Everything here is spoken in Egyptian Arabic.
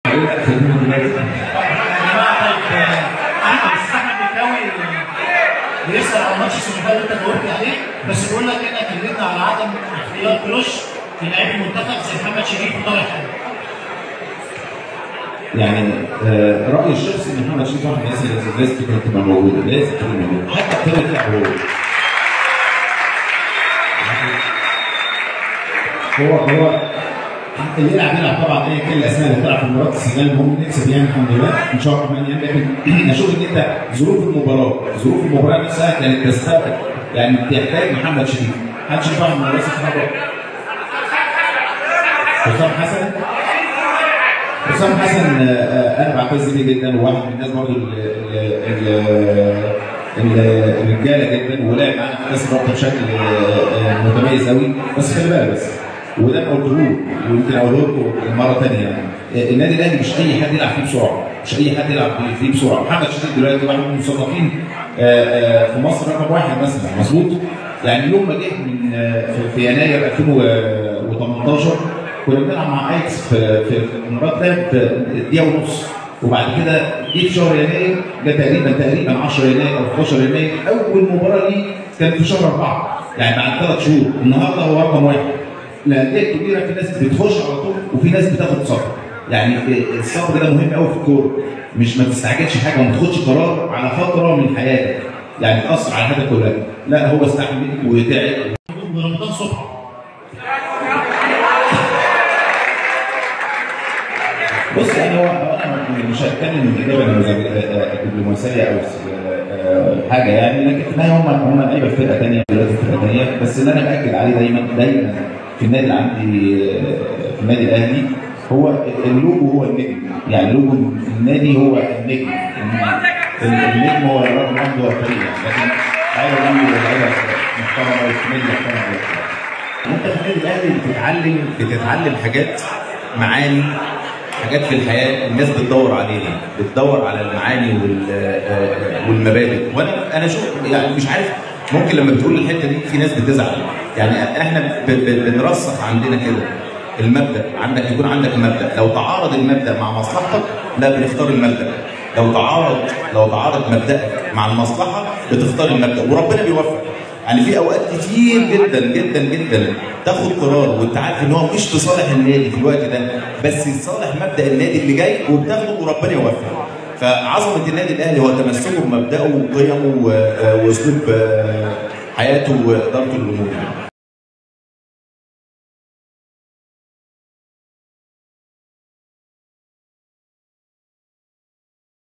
خلينا دلوقتي يا جماعه طيب احمد السحب الكوي بيسال عن ماتش السنغال اللي انت جاوبت عليه بس بيقول لك احنا اتكلمنا على عدم اختيار كروش للاعيب المنتخب زي محمد شريف وطارق حامد يعني آه، رايي الشخصي ان محمد شريف واحد من الناس اللي لازم تكون تبقى موجوده لازم تكون موجوده حتى ابتدى يلعب هو هو هو اللي يلعب يلعب طبعا ايا كان الاسماء اللي بتلعب في مباراه السنغال المهم نكسب يعني الحمد لله ان شاء الله الرحمن يعني لكن اشوف ان انت ظروف المباراه ظروف المباراه نفسها كانت تستحق يعني تحتاج محمد شريف محمد شريف واحد من رئيس الخبر حسام حسن حسام حسن آه، آه، انا بعتز بيه جدا وواحد من الناس برضه ال- ال- ال- ال- الرجاله جدا ولعب معانا في كاس الرابطه بشكل آه، آه، متميز قوي بس خلي بالك بس وده انا قلته له ويمكن اقوله لكم مره ثانيه يعني آه، النادي الاهلي مش اي حد يلعب فيه بسرعه مش اي حد يلعب فيه بسرعه محمد شريف دلوقتي واحد من المصنفين آه، آه، في مصر رقم واحد مثلا مظبوط يعني يوم ما جه من آه، في- في يناير 2018 كنا بنلعب مع اياكس في في في مباراه لعب في دقيقه ونص وبعد كده جه في شهر يناير جه تقريبا تقريبا 10 يناير او 11 يناير اول مباراه ليه كانت في شهر اربعه يعني بعد ثلاث شهور النهارده هو رقم واحد الانديه الكبيره في ناس بتخش على طول وفي ناس بتاخد صبر يعني الصبر ده مهم قوي في الكوره مش ما تستعجلش حاجه وما تاخدش قرار على فتره من حياتك يعني تاثر على حياتك كلها لا هو استحمل وتعب ورمضان صبحي بص يعني هو هو انا مش هتكلم من اجابه نموذج- دبلوماسيه او آه، حاجه يعني لكن في النهايه هم هم لعيبه في فرقه ثانيه دلوقتي في فرقه ثانيه بس اللي انا باكد عليه دايما دايما في النادي اللي عندي آه، في النادي الاهلي هو اللوجو هو النجم يعني لوجو النادي هو النجم ال- النجم هو الرقم واحد هو الفريق لكن لعيبه دي لعيبه محترمه وفي نادي محترم انت في النادي الاهلي بتتعلم بتتعلم حاجات معاني حاجات في الحياه الناس بتدور عليها بتدور على المعاني وال- آه، والمبادئ وانا انا شوف يعني مش عارف ممكن لما بتقول الحته دي في ناس بتزعل يعني احنا ب- ب- بنرسخ عندنا كده المبدا عندك يكون عندك مبدا لو تعارض المبدا مع مصلحتك لا بنختار المبدا لو تعارض لو تعارض مبدأك مع المصلحه بتختار المبدا وربنا بيوفق يعني في اوقات كتير جدا جدا جدا تاخد قرار وانت عارف ان هو مش في صالح النادي في الوقت ده بس صالح مبدا النادي اللي جاي وبتاخده وربنا يوفق فعظمه النادي الاهلي هو تمسكه بمبدأه وقيمه و- واسلوب آه، حياته وادارته للامور